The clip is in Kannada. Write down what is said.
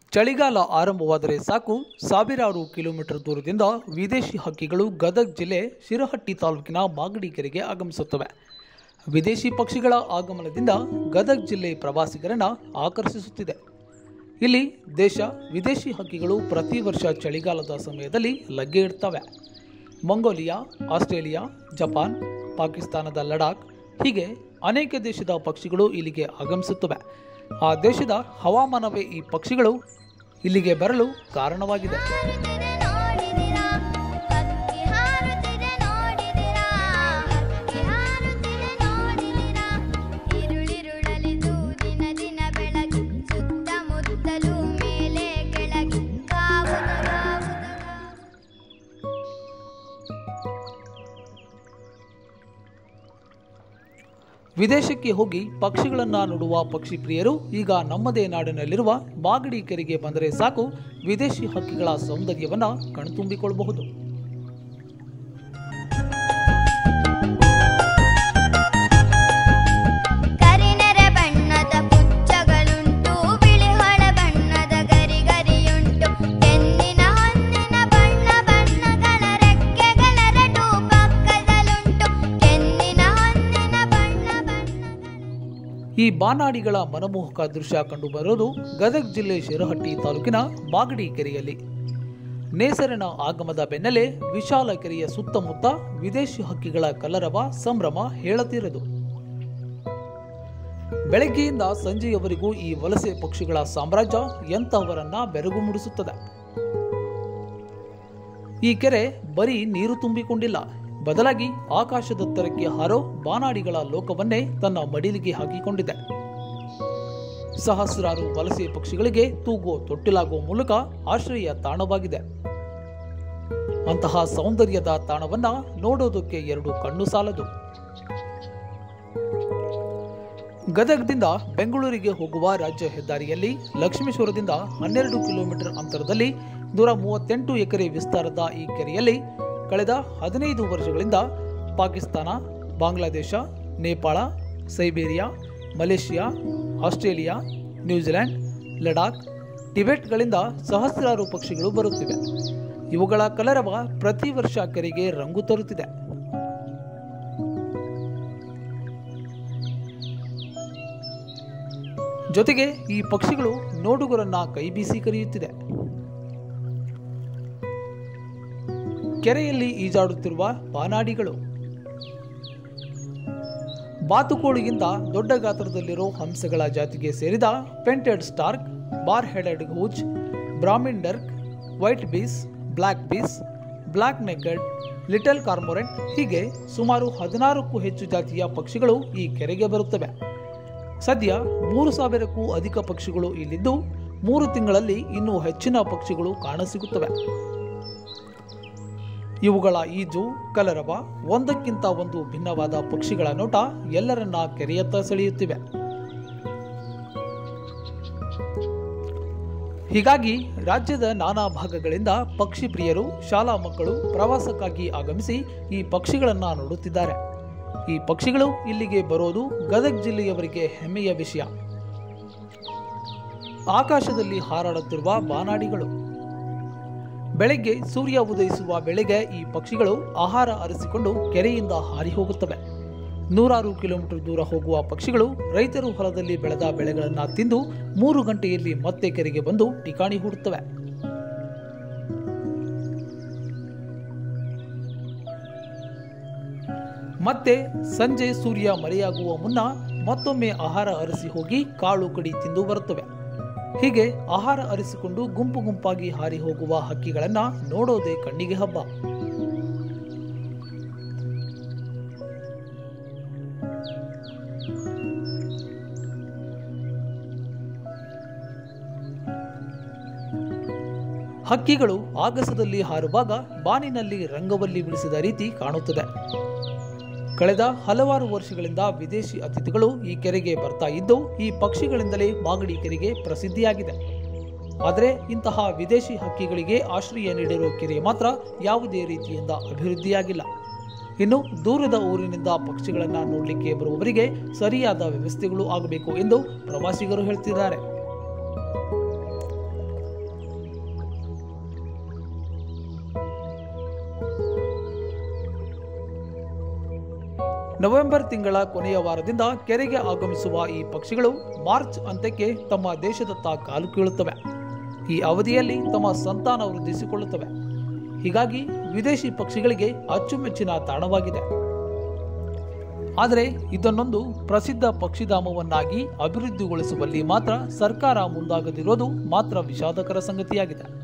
ಚಳಿಗಾಲ ಆರಂಭವಾದರೆ ಸಾಕು ಸಾವಿರಾರು ಕಿಲೋಮೀಟರ್ ದೂರದಿಂದ ವಿದೇಶಿ ಹಕ್ಕಿಗಳು ಗದಗ ಜಿಲ್ಲೆ ಶಿರಹಟ್ಟಿ ತಾಲೂಕಿನ ಮಾಗಡಿ ಕೆರೆಗೆ ಆಗಮಿಸುತ್ತವೆ ವಿದೇಶಿ ಪಕ್ಷಿಗಳ ಆಗಮನದಿಂದ ಗದಗ ಜಿಲ್ಲೆ ಪ್ರವಾಸಿಗರನ್ನ ಆಕರ್ಷಿಸುತ್ತಿದೆ ಇಲ್ಲಿ ದೇಶ ವಿದೇಶಿ ಹಕ್ಕಿಗಳು ಪ್ರತಿ ವರ್ಷ ಚಳಿಗಾಲದ ಸಮಯದಲ್ಲಿ ಲಗ್ಗೆ ಇಡ್ತವೆ ಮಂಗೋಲಿಯಾ ಆಸ್ಟ್ರೇಲಿಯಾ ಜಪಾನ್ ಪಾಕಿಸ್ತಾನದ ಲಡಾಖ್ ಹೀಗೆ ಅನೇಕ ದೇಶದ ಪಕ್ಷಿಗಳು ಇಲ್ಲಿಗೆ ಆಗಮಿಸುತ್ತವೆ ಆ ದೇಶದ ಹವಾಮಾನವೇ ಈ ಪಕ್ಷಿಗಳು ಇಲ್ಲಿಗೆ ಬರಲು ಕಾರಣವಾಗಿದೆ ಹಾರುತ್ತಿದೆ ನೋಡಿದಿರಾ ಹಕ್ಕಿ ಹಾರುತ್ತಿದೆ ನೋಡಿದಿರಾ ಹಕ್ಕಿ ಹಾರುತ್ತಿದೆ ನೋಡಿದಿರಾ ಇರುಳಿರುಳಲಿ ದಿನ ದಿನ ಬೆಳಗಿ ಸುತ್ತಮುತ್ತಲೂ ಮೇಲೆ ಕೆಳಗೆ ಕಾವುದ ಕಾವುದ ಕಾವುದ ವಿದೇಶಕ್ಕೆ ಹೋಗಿ ಪಕ್ಷಿಗಳನ್ನ ನೋಡುವ ಪಕ್ಷಿ ಪ್ರಿಯರು ಈಗ ನಮ್ಮದೇ ನಾಡಿನಲ್ಲಿರುವ ಮಾಗಡಿ ಕೆರೆಗೆ ಬಂದರೆ ಸಾಕು ವಿದೇಶಿ ಹಕ್ಕಿಗಳ ಸೌಂದರ್ಯವನ್ನ ಕಣ್ತುಂಬಿಕೊಳ್ಳಬಹುದು ಕರಿನೆರೆ ಬಣ್ಣದ ಪುಚ್ಚಗಳುಂಟು ಬಿಳಿಹೊಳ ಬಣ್ಣದ ಗರಿಗರಿಯುಂಟು ಹೆಣ್ಣಿನ ಹೊನ್ನಿನ ಬಣ್ಣ ಬಣ್ಣಗಳ ರೆಕ್ಕೆಗಳೆರಡು ಪಕ್ಕದಲ್ಲುಂಟು ಹೆಣ್ಣಿನ ಹೊನ್ನಿನ ಬಣ್ಣ ಬಣ್ಣಗಳ ಈ ಬಾನಾಡಿಗಳ ಮನಮೋಹಕ ದೃಶ್ಯ ಕಂಡುಬರೋದು ಗದಗ ಜಿಲ್ಲೆ ಶಿರಹಟ್ಟಿ ತಾಲೂಕಿನ ಮಾಗಡಿ ಕೆರೆಯಲ್ಲಿ ನೇಸರನ ಆಗಮದ ಬೆನ್ನಲ್ಲೇ ವಿಶಾಲ ಕೆರೆಯ ಸುತ್ತಮುತ್ತ ವಿದೇಶಿ ಹಕ್ಕಿಗಳ ಕಲರವ ಸಂಭ್ರಮ ಹೇಳತೀರದು ಬೆಳಗ್ಗೆಯಿಂದ ಸಂಜೆಯವರೆಗೂ ಈ ವಲಸೆ ಪಕ್ಷಿಗಳ ಸಾಮ್ರಾಜ್ಯ ಎಂತಹವರನ್ನ ಬೆರಗು ಮೂಡಿಸುತ್ತದೆ ಈ ಕೆರೆ ಬರೀ ನೀರು ತುಂಬಿಕೊಂಡಿಲ್ಲ ಬದಲಾಗಿ ಆಕಾಶದೆತ್ತರಕ್ಕೆ ಹಾರೋ ಬಾನಾಡಿಗಳ ಲೋಕವನ್ನೇ ತನ್ನ ಮಡಿಲಿಗೆ ಹಾಕಿಕೊಂಡಿದೆ ಸಹಸ್ರಾರು ವಲಸೆ ಪಕ್ಷಿಗಳಿಗೆ ತೂಗೋ ತೊಟ್ಟಿಲಾಗುವ ಮೂಲಕ ಆಶ್ರಯ ತಾಣವಾಗಿದೆ ಅಂತಹ ಸೌಂದರ್ಯದ ತಾಣವನ್ನ ನೋಡೋದಕ್ಕೆ ಎರಡು ಕಣ್ಣು ಸಾಲದು ಗದಗದಿಂದ ಬೆಂಗಳೂರಿಗೆ ಹೋಗುವ ರಾಜ್ಯ ಹೆದ್ದಾರಿಯಲ್ಲಿ ಲಕ್ಷ್ಮೇಶ್ವರದಿಂದ ಹನ್ನೆರಡು ಕಿಲೋಮೀಟರ್ ಅಂತರದಲ್ಲಿ ನೂರ ಮೂವತ್ತೆಂಟು ಎಕರೆ ವಿಸ್ತಾರದ ಈ ಕೆರೆಯಲ್ಲಿ ಕಳೆದ ಹದಿನೈದು ವರ್ಷಗಳಿಂದ Pakistan Bangladesh Nepal Siberia Malaysia Australia New Zealand Ladakh ಟಿಬೆಟ್ಗಳಿಂದ ಸಹಸ್ರಾರು ಪಕ್ಷಿಗಳು ಬರುತ್ತಿವೆ ಇವುಗಳ ಕಲರವ ಪ್ರತಿ ವರ್ಷ ಕೆರೆಗೆ ರಂಗು ತರುತ್ತಿದೆ ಜೊತೆಗೆ ಈ ಪಕ್ಷಿಗಳು ನೋಡುಗರನ್ನ ಕೈಬೀಸಿ ಕರೆಯುತ್ತಿದೆ ಕೆರೆಯಲ್ಲಿ ಈಜಾಡುತ್ತಿರುವ ಬಾನಾಡಿಗಳು ಬಾತುಕೋಳಿಗಿಂತ ದೊಡ್ಡ ಗಾತ್ರದಲ್ಲಿರೋ ಹಂಸಗಳ ಜಾತಿಗೆ ಸೇರಿದ painted stork bar headed goose brahmin duck white ibis black ibis black necked little cormorant ಹೀಗೆ ಸುಮಾರು ಹದಿನಾರಕ್ಕೂ ಹೆಚ್ಚು ಜಾತಿಯ ಪಕ್ಷಿಗಳು ಈ ಕೆರೆಗೆ ಬರುತ್ತವೆ ಸದ್ಯ ಮೂರು ಸಾವಿರಕ್ಕೂ ಅಧಿಕ ಪಕ್ಷಿಗಳು ಇಲ್ಲಿದ್ದು ಮೂರು ತಿಂಗಳಲ್ಲಿ ಇನ್ನೂ ಹೆಚ್ಚಿನ ಪಕ್ಷಿಗಳು ಕಾಣಸಿಗುತ್ತವೆ ಇವುಗಳ ಈಜು ಕಲರವ ಒಂದಕ್ಕಿಂತ ಒಂದು ಭಿನ್ನವಾದ ಪಕ್ಷಿಗಳ ನೋಟ ಎಲ್ಲರನ್ನ ಕೆರೆಯತ್ತ ಸೆಳೆಯುತ್ತಿವೆ ಹೀಗಾಗಿ ರಾಜ್ಯದ ನಾನಾ ಭಾಗಗಳಿಂದ ಪಕ್ಷಿ ಪ್ರಿಯರು ಶಾಲಾ ಮಕ್ಕಳು ಪ್ರವಾಸಕ್ಕಾಗಿ ಆಗಮಿಸಿ ಈ ಪಕ್ಷಿಗಳನ್ನ ನೋಡುತ್ತಿದ್ದಾರೆ ಈ ಪಕ್ಷಿಗಳು ಇಲ್ಲಿಗೆ ಬರೋದು ಗದಗ ಜಿಲ್ಲೆಯವರಿಗೆ ಹೆಮ್ಮೆಯ ವಿಷಯ ಆಕಾಶದಲ್ಲಿ ಹಾರಾಡುತ್ತಿರುವ ಬಾನಾಡಿಗಳು ಬೆಳಗ್ಗೆ ಸೂರ್ಯ ಉದಯಿಸುವ ವೇಳೆಗೆ ಈ ಪಕ್ಷಿಗಳು ಆಹಾರ ಅರಸಿಕೊಂಡು ಕೆರೆಯಿಂದ ಹಾರಿ ಹೋಗುತ್ತವೆ ನೂರಾರು ಕಿಲೋಮೀಟರ್ ದೂರ ಹೋಗುವ ಪಕ್ಷಿಗಳು ರೈತರು ಹೊಲದಲ್ಲಿ ಬೆಳೆದ ಬೆಳೆಗಳನ್ನು ತಿಂದು ಮೂರು ಗಂಟೆಯಲ್ಲಿ ಮತ್ತೆ ಕೆರೆಗೆ ಬಂದು ಠಿಕಾಣಿ ಹೂಡುತ್ತವೆ ಮತ್ತೆ ಸಂಜೆ ಸೂರ್ಯ ಮರೆಯಾಗುವ ಮುನ್ನ ಮತ್ತೊಮ್ಮೆ ಆಹಾರ ಅರಸಿ ಹೋಗಿ ಕಾಳು ಕಡಿ ತಿಂದು ಬರುತ್ತವೆ ಹೀಗೆ ಆಹಾರ ಅರಿಸಿಕೊಂಡು ಗುಂಪು ಗುಂಪಾಗಿ ಹಾರಿ ಹೋಗುವ ಹಕ್ಕಿಗಳನ್ನ ನೋಡೋದೇ ಕಣ್ಣಿಗೆ ಹಬ್ಬ ಹಕ್ಕಿಗಳು ಆಗಸದಲ್ಲಿ ಹಾರುವಾಗ ಬಾನಿನಲ್ಲಿ ರಂಗವಲ್ಲಿ ಬಿಡಿಸಿದ ರೀತಿ ಕಾಣುತ್ತದೆ ಕಳೆದ ಹಲವಾರು ವರ್ಷಗಳಿಂದ ವಿದೇಶಿ ಅತಿಥಿಗಳು ಈ ಕೆರೆಗೆ ಬರ್ತಾ ಇದ್ದು ಈ ಪಕ್ಷಿಗಳಿಂದಲೇ ಮಾಗಡಿ ಕೆರೆಗೆ ಪ್ರಸಿದ್ಧಿಯಾಗಿದೆ ಆದರೆ ಇಂತಹ ವಿದೇಶಿ ಹಕ್ಕಿಗಳಿಗೆ ಆಶ್ರಯ ನೀಡಿರುವ ಕೆರೆ ಮಾತ್ರ ಯಾವುದೇ ರೀತಿಯಿಂದ ಅಭಿವೃದ್ಧಿಯಾಗಿಲ್ಲ ಇನ್ನು ದೂರದ ಊರಿನಿಂದ ಪಕ್ಷಿಗಳನ್ನು ನೋಡಲಿಕ್ಕೆ ಬರುವವರಿಗೆ ಸರಿಯಾದ ವ್ಯವಸ್ಥೆಗಳು ಆಗಬೇಕು ಎಂದು ಪ್ರವಾಸಿಗರು ಹೇಳ್ತಿದ್ದಾರೆ ನವೆಂಬರ್ ತಿಂಗಳ ಕೊನೆಯ ವಾರದಿಂದ ಕೆರೆಗೆ ಆಗಮಿಸುವ ಈ ಪಕ್ಷಿಗಳು ಮಾರ್ಚ್ ಅಂತ್ಯಕ್ಕೆ ತಮ್ಮ ದೇಶದತ್ತ ಕಾಲು ಕೀಳುತ್ತವೆ ಈ ಅವಧಿಯಲ್ಲಿ ತಮ್ಮ ಸಂತಾನ ವೃದ್ಧಿಸಿಕೊಳ್ಳುತ್ತವೆ ಹೀಗಾಗಿ ವಿದೇಶಿ ಪಕ್ಷಿಗಳಿಗೆ ಅಚ್ಚುಮೆಚ್ಚಿನ ತಾಣವಾಗಿದೆ ಆದರೆ ಇದನ್ನೊಂದು ಪ್ರಸಿದ್ಧ ಪಕ್ಷಿಧಾಮವನ್ನಾಗಿ ಅಭಿವೃದ್ಧಿಗೊಳಿಸುವಲ್ಲಿ ಮಾತ್ರ ಸರ್ಕಾರ ಮುಂದಾಗದಿರೋದು ಮಾತ್ರ ವಿಷಾದಕರ ಸಂಗತಿಯಾಗಿದೆ